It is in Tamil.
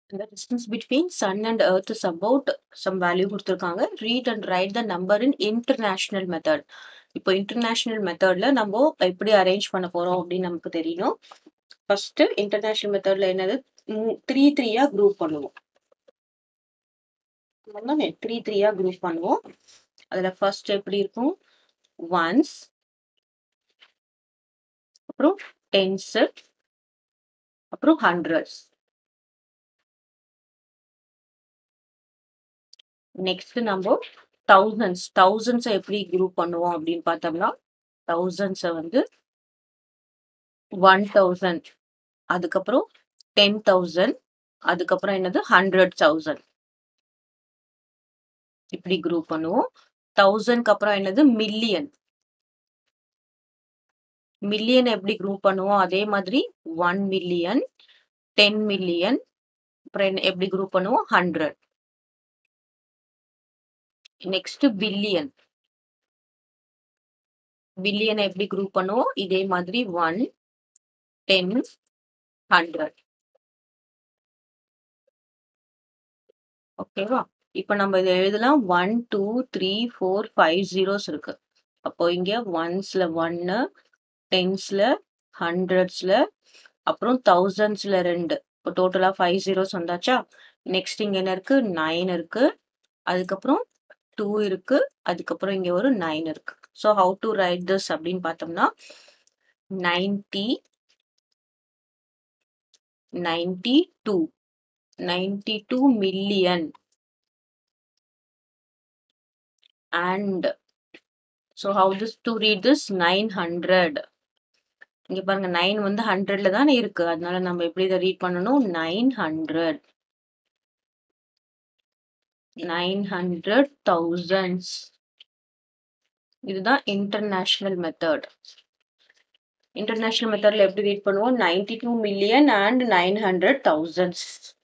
The distance between sun and earth is about some value குடுத்திருக்காங்க. Read and write the number in international method. இப்போ இன்டர்நேஷனல் மெத்தட்ல நம்ம எப்படி அரேஞ்ச் பண்ண போறோம் அப்படின்னு நமக்கு தெரியணும். ஃபர்ஸ்ட் இன்டர்நேஷனல் மெத்தட்ல என்னது த்ரீ த்ரீயா குரூப் பண்ணுவோம். அதானே த்ரீ த்ரீயா குரூப் பண்ணுவோம். அதுல ஃபர்ஸ்ட் எப்படி இருக்கும் ஒன்ஸ் அப்புறம் டென்ஸ் அப்புறம் ஹண்ட்ரட்ஸ் நெக்ஸ்ட் நம்ம தௌசண்ட்ஸ் தௌசண்ட்ஸை எப்படி குரூப் பண்ணுவோம் அப்படின்னு பார்த்தோம்னா தௌசண்ட்ஸை வந்து ஒன் தௌசண்ட் அதுக்கப்புறம் டென் தௌசண்ட் அதுக்கப்புறம் என்னது ஹண்ட்ரட் தௌசண்ட் இப்படி குரூப் பண்ணுவோம் தௌசண்ட்க்கு அப்புறம் என்னது மில்லியன் மில்லியன் எப்படி குரூப் பண்ணுவோம் அதே மாதிரி ஒன் மில்லியன் டென் மில்லியன் அப்புறம் என்ன எப்படி குரூப் பண்ணுவோம் ஹண்ட்ரட் நெக்ஸ்ட் பில்லியன் பில்லியனை எப்படி குரூப் பண்ணுவோம் இதே மாதிரி ஒன் டென் ஹண்ட்ரட் ஓகேவா இப்போ நம்ம இதை எழுதலாம் one two three four five zeros இருக்கு அப்போ இங்க ஒன்ஸ்ல ஒன்னு டென்ஸ்ல ஹண்ட்ரட்ஸ்ல அப்புறம் தௌசண்ட்ஸ்ல ரெண்டு இப்போ டோட்டலா ஃபைவ் ஜீரோஸ் வந்தாச்சா நெக்ஸ்ட் இங்க என்ன இருக்கு நைன் இருக்கு அதுக்கப்புறம் டூ இருக்கு அதுக்கப்புறம் இங்க ஒரு நைன் இருக்கு so how to write this அப்படின்னு பார்த்தோம்னா ninety ninety two ninety two million and so how this to read this nine hundred இங்க பாருங்க நைன் வந்து ஹண்ட்ரட்ல தானே இருக்கு அதனால நம்ம எப்படி இதை ரீட் பண்ணணும் nine hundred nine hundred thousands இதுதான் இன்டர்நேஷனல் மெத்தட் இன்டர்நேஷனல் மெத்தட்ல எப்படி ரீட் பண்ணுவோம் ninety two million and nine hundred thousands